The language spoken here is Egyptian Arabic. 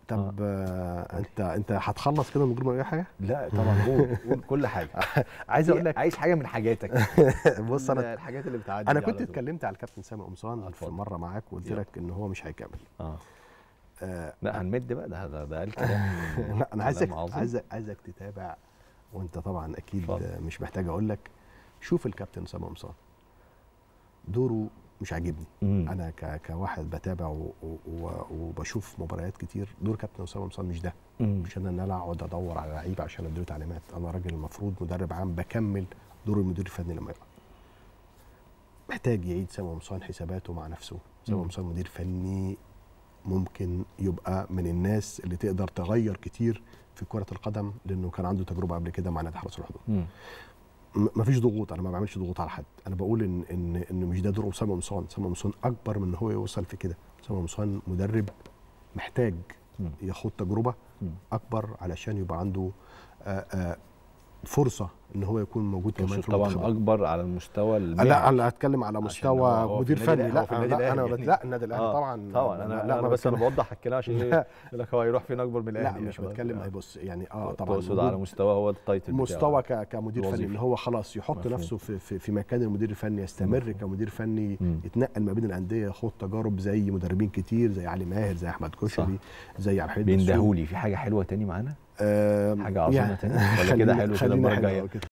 طب آه. انت انت هتخلص كده من غير ما اي حاجه لا طبعا قول قول كل حاجه عايز اقول لك عايش حاجه من حاجاتك بص انا الحاجات اللي بتعدي انا دي كنت على طول. اتكلمت على الكابتن سامي قمصان في اتفضل. مره معاك وقلت يلا. لك ان هو مش هيكمل اه آه لا هنمد بقى ده ده, ده قال كلام لا انا عايزك كلام عظيم. عايزك عايزك تتابع وانت طبعا اكيد اتفضل. مش محتاج اقول لك شوف الكابتن سامي قمصان دوره مش عاجبني مم. انا ك... كواحد بتابع و... و... و- وبشوف مباريات كتير دور كابتن اسامه قمصان مش ده مم. مش انا ان انا اقعد ادور على لعيبه عشان اديله تعليمات انا راجل المفروض مدرب عام بكمل دور المدير الفني لما يبقى محتاج يعيد سامي قمصان حساباته مع نفسه سامي مم. قمصان مدير فني ممكن يبقى من الناس اللي تقدر تغير كتير في كرة القدم لأنه كان عنده تجربة قبل كده مع نادي حرس الحدود مم. م- مفيش ضغوط انا ما بعملش ضغوط على حد انا بقول ان ان ان مش ده دور اسامه قمصان اسامه قمصان اكبر من ان هو يوصل في كده اسامه قمصان مدرب محتاج مم. ياخد تجربه مم. اكبر علشان يبقى عنده آآ آآ فرصه ان هو يكون موجود كمان تقصد في طبعا المنتخب اكبر على المستوى المهني لا انا هتكلم على عشان مستوى هو- هو في مدير النادي فني الأهلي، هو في لا النادي لا انا الأهلي بت- يعني. لا النادي الاهلي آه، طبعا طبعا انا لا لا ما انا بس انا بتكلم- بوضح الكلام عشان ايه لا. يقول لك هو هيروح فين اكبر من لا الاهلي مش يعني. بتكلم بص يعني اه طبعا تقصد على وجود- مستوى هو التايتل بتاعه. مستوى ك- كمدير فني الوظيفي. ان هو خلاص يحط مفهوم. نفسه في, في, في مكان المدير الفني يستمر مفهوم. كمدير فني مم. يتنقل ما بين الانديه ياخد تجارب زي مدربين كتير زي علي ماهر زي احمد كشري زي عبد الحميد دسوقي. بيندهولي في حاجه حلوه تاني معانا آم، حاجة عظيمة يعني تاني؟ ولا كده خلينا- حلو كده خلينا المرة حلو الجاية؟ كده